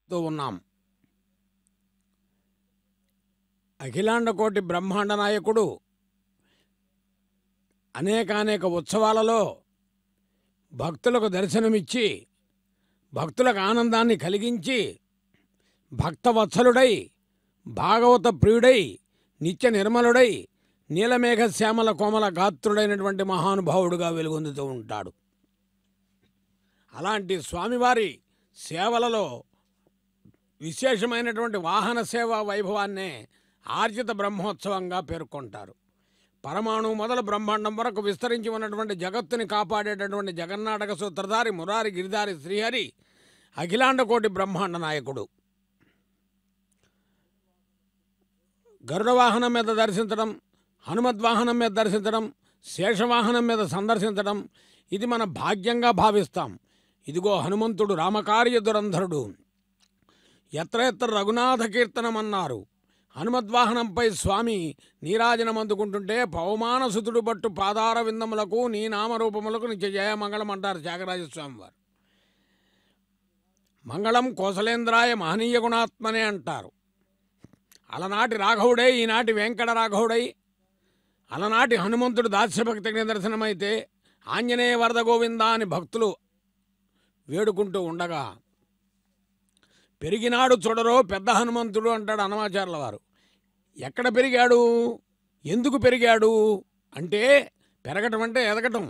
చెప్తూ ఉన్నాం అఖిలాండ కోటి బ్రహ్మాండ నాయకుడు అనేకానేక ఉత్సవాలలో భక్తులకు దర్శనమిచ్చి భక్తులకు ఆనందాన్ని కలిగించి భక్తవత్సలుడై భాగవత ప్రియుడై నిత్య నిర్మలుడై నీలమేఘ శ్యామల కోమల గాత్రుడైనటువంటి మహానుభావుడుగా వెలుగొందుతూ ఉంటాడు అలాంటి స్వామివారి సేవలలో విశేషమైనటువంటి వాహన సేవా వైభవాన్నే ఆర్జిత బ్రహ్మోత్సవంగా పేర్కొంటారు పరమాణు మొదలు బ్రహ్మాండం వరకు విస్తరించి ఉన్నటువంటి జగత్తుని కాపాడేటటువంటి జగన్నాటక సూత్రధారి మురారి గిరిధారి శ్రీహరి అఖిలాండ కోటి బ్రహ్మాండ నాయకుడు గరుడ వాహనం మీద దర్శించడం హనుమద్వాహనం మీద దర్శించడం శేషవాహనం మీద సందర్శించడం ఇది మన భాగ్యంగా భావిస్తాం ఇదిగో హనుమంతుడు రామకార్య దురంధరుడు ఎత్ర ఎత్ర రఘునాథ కీర్తనం అన్నారు హనుమద్వాహనంపై స్వామి నీరాజనం అందుకుంటుంటే పవమానసుతుడు బట్టు పాదార విందములకు నీ నామరూపములకు నిత్య జయమంగళం అంటారు త్యాగరాజస్వామి వారు మంగళం కోసలేంద్రాయ మహనీయ గుణాత్మనే అంటారు అలనాటి రాఘవుడై ఈనాటి వెంకట రాఘవుడై అలనాటి హనుమంతుడు దాస్యభక్తికి నిదర్శనమైతే ఆంజనేయ వరద గోవింద అని భక్తులు వేడుకుంటూ ఉండగా పెరిగినాడు చూడరో పెద్ద హనుమంతుడు అంటాడు హనుమాచార్యుల వారు ఎక్కడ పెరిగాడు ఎందుకు పెరిగాడు అంటే పెరగటం అంటే ఎదగటం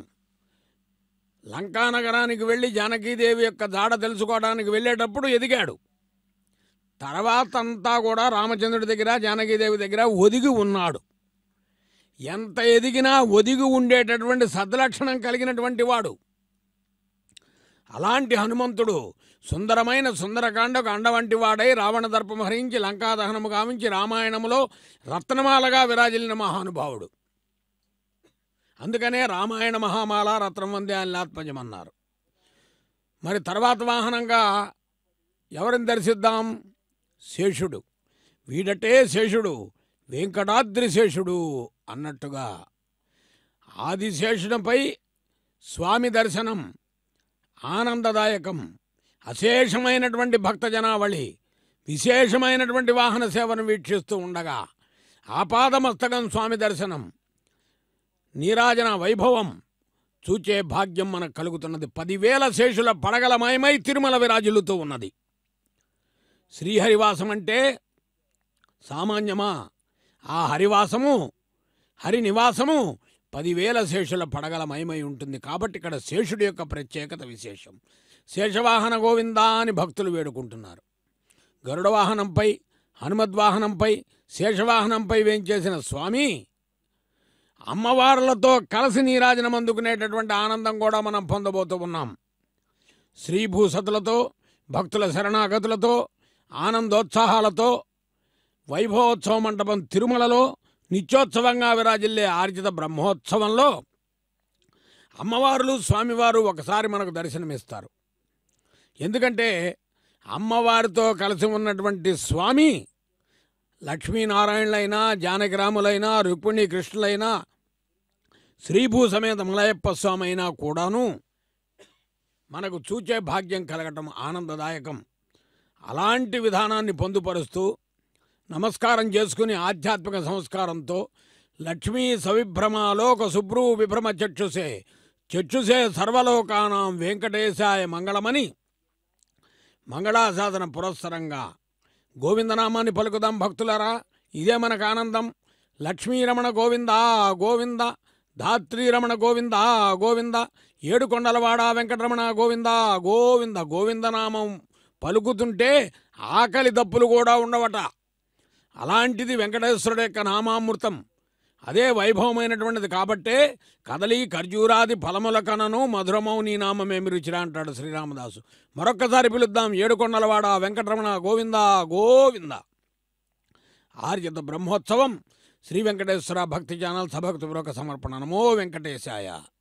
లంకానగరానికి వెళ్ళి జానకీదేవి యొక్క జాడ తెలుసుకోవడానికి వెళ్ళేటప్పుడు ఎదిగాడు తర్వాత అంతా కూడా రామచంద్రుడి దగ్గర జానకీదేవి దగ్గర ఒదిగి ఉన్నాడు ఎంత ఎదిగినా ఒదిగి ఉండేటటువంటి సద్లక్షణం కలిగినటువంటి వాడు అలాంటి హనుమంతుడు సుందరమైన సుందరకాండకు అండ వంటి వాడై రావణ దర్పం హరించి లంకా దహనము గావించి రామాయణములో రత్నమాలగా విరాజిల్లిన మహానుభావుడు అందుకనే రామాయణ మహామాల రత్నం వందే అన్నారు మరి తర్వాత వాహనంగా ఎవరిని దర్శిద్దాం శేషుడు వీడటే శేషుడు వెంకటాద్రి శేషుడు అన్నట్టుగా ఆదిశేషునిపై స్వామి దర్శనం ఆనందదాయకం అశేషమైనటువంటి భక్త జనావళి విశేషమైనటువంటి వాహన సేవను వీక్షిస్తూ ఉండగా ఆపాదమస్తకం స్వామి దర్శనం నీరాజన వైభవం చూచే భాగ్యం మనకు కలుగుతున్నది పదివేల శేషుల పడగలమయమై తిరుమల విరాజిల్లుతూ ఉన్నది శ్రీహరివాసం అంటే సామాన్యమా ఆ హరివాసము హరి నివాసము పదివేల శేషుల పడగలమయమై ఉంటుంది కాబట్టి ఇక్కడ శేషుడి యొక్క ప్రత్యేకత విశేషం శేషవాహన గోవిందా అని భక్తులు వేడుకుంటున్నారు గరుడ వాహనంపై హనుమద్వాహనంపై శేషవాహనంపై వేంచేసిన స్వామి అమ్మవార్లతో కలిసి నీరాజనం అందుకునేటటువంటి ఆనందం కూడా మనం పొందబోతూ ఉన్నాం శ్రీభూసతులతో భక్తుల శరణాగతులతో ఆనందోత్సాహాలతో వైభవోత్సవ మంటపం తిరుమలలో నిత్యోత్సవంగా విరాజిల్లే ఆర్జిత బ్రహ్మోత్సవంలో అమ్మవారులు స్వామివారు ఒకసారి మనకు దర్శనమిస్తారు ఎందుకంటే అమ్మవారితో కలిసి ఉన్నటువంటి స్వామి లక్ష్మీనారాయణులైనా జానకిరాములైనా రుక్మిణి కృష్ణులైనా శ్రీభూ సమేత మలయప్ప స్వామి అయినా కూడాను మనకు చూచే భాగ్యం కలగటం ఆనందదాయకం అలాంటి విధానాన్ని పొందుపరుస్తూ నమస్కారం చేసుకుని ఆధ్యాత్మిక సంస్కారంతో లక్ష్మీ సవిభ్రమాలోక శుభ్రూ విభ్రమ చక్షుసే చక్షుసే సర్వలోకానాం వెంకటేశాయ మంగళమని మంగళాసాధన పురస్సరంగా గోవిందనామాన్ని పలుకుదాం భక్తులారా ఇదే మనకు ఆనందం లక్ష్మీరమణ గోవింద గోవింద ధాత్రీరమణ గోవింద గోవింద ఏడుకొండలవాడ వెంకటరమణ గోవింద గోవింద గోవిందనామం పలుకుతుంటే ఆకలి దప్పులు కూడా ఉండవట అలాంటిది వెంకటేశ్వరుడు యొక్క నామామృతం అదే వైభవమైనటువంటిది కాబట్టే కదలి ఖర్జూరాది ఫలముల కనను మధురమౌ నీ నామమేమి రుచిరా అంటాడు శ్రీరామదాసు మరొక్కసారి పిలుద్దాం ఏడుకొండలవాడ వెంకటరమణ గోవింద గోవింద ఆర్యత బ్రహ్మోత్సవం శ్రీ వెంకటేశ్వర భక్తి ఛానల్ సభక్తి సమర్పణ నమో వెంకటేశాయ